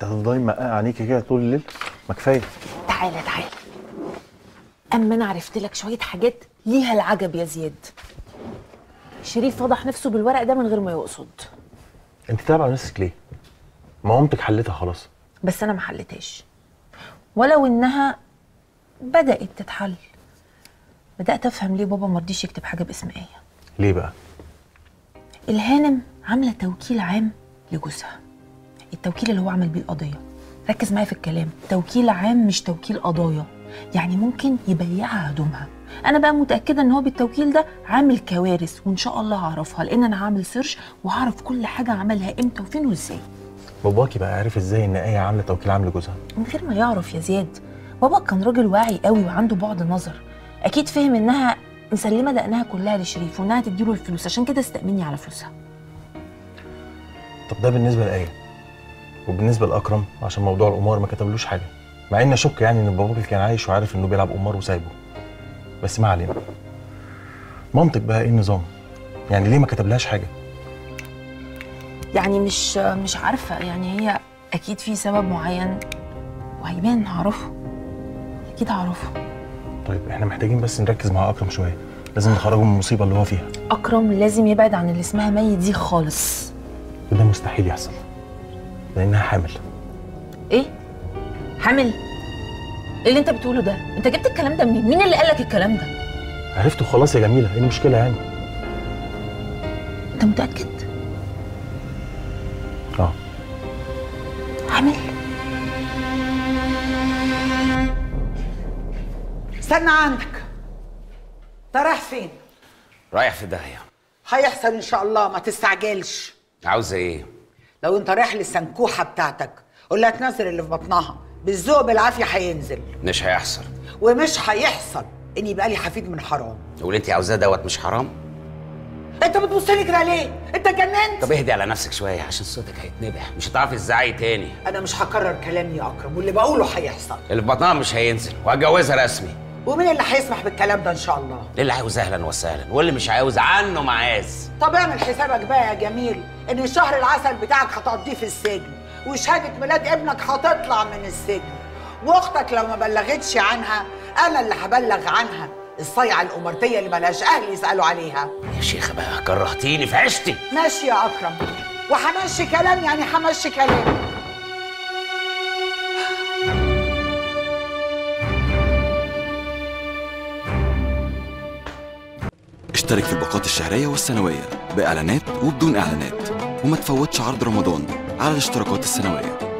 انت هتفضلي مققع عينيكي كده طول الليل ما كفايه تعالى تعالى اما انا عرفت لك شويه حاجات ليها العجب يا زياد شريف فضح نفسه بالورق ده من غير ما يقصد انت تابعه نفسك ليه ما مامتك حلتها خلاص بس انا ما حلتهاش ولو انها بدات تتحل بدات افهم ليه بابا ما رضيش يكتب حاجه باسم ايه ليه بقى الهانم عامله توكيل عام لجوزها التوكيل اللي هو عمل بيه القضيه ركز معايا في الكلام توكيل عام مش توكيل قضايا يعني ممكن يبيعها هدومها انا بقى متاكده ان هو بالتوكيل ده عامل كوارث وان شاء الله هعرفها لان انا هعمل سيرش وهعرف كل حاجه عملها امتى وفين وازاي باباكي بقى عارف ازاي ان ايه عامله توكيل عام لجوزها من غير ما يعرف يا زياد بابا كان راجل واعي قوي وعنده بعد نظر اكيد فهم انها مسلمه دقنها كلها لشريف وانها تديله الفلوس عشان كده استأمني على فلوسها طب ده بالنسبه لايه وبالنسبه لاكرم عشان موضوع القمار ما كتبلوش حاجه مع ان اشك يعني ان باباكي كان عايش وعارف انه بيلعب قمار وسايبه بس ما علينا مامتك بقى ايه النظام يعني ليه ما كتبلهاش حاجه يعني مش مش عارفه يعني هي اكيد في سبب معين وهيبان هعرفه اكيد هعرفه طيب احنا محتاجين بس نركز مع اكرم شويه لازم نخرجه من المصيبه اللي هو فيها اكرم لازم يبعد عن اللي اسمها مي دي خالص وده مستحيل يحصل لانها حامل ايه حامل ايه اللي انت بتقوله ده انت جبت الكلام ده منين مين اللي قالك الكلام ده عرفته خلاص يا جميله ايه المشكله يعني انت متاكد اه حامل استنى عندك انت رايح فين رايح في داهيه هيحصل ان شاء الله ما تستعجلش عاوزه ايه لو انت رايح للسنكوحه بتاعتك قول لها تنزل اللي في بطنها بالذوق بالعافيه هينزل مش هيحصل ومش هيحصل ان يبقى لي حفيد من حرام واللي انت عاوزاه دوت مش حرام انت بتبص لي كده ليه انت اتجننت طب اهدي على نفسك شويه عشان صوتك هيتنبح مش هتعرفي تزعقي تاني انا مش هكرر كلامي يا اكرم واللي بقوله هيحصل اللي في بطنها مش هينزل وهتجوزها رسمي ومين اللي هيسمح بالكلام ده ان شاء الله اللي عاوز اهلا وسهلا واللي مش عاوز عنه معاذ طب اعمل حسابك بقى يا جميل ان شهر العسل بتاعك هتقضيه في السجن وشهاده ميلاد ابنك هتطلع من السجن واختك لو ما بلغتش عنها انا اللي هبلغ عنها الصيعه القمرتيه اللي ملهاش اهل يسالوا عليها يا شيخه بقى كرهتيني في عشتي ماشي يا اكرم وهمشي كلام يعني همشي كلام اشترك في الباقات الشهرية والسنوية بإعلانات وبدون إعلانات وما تفوتش عرض رمضان على الاشتراكات السنوية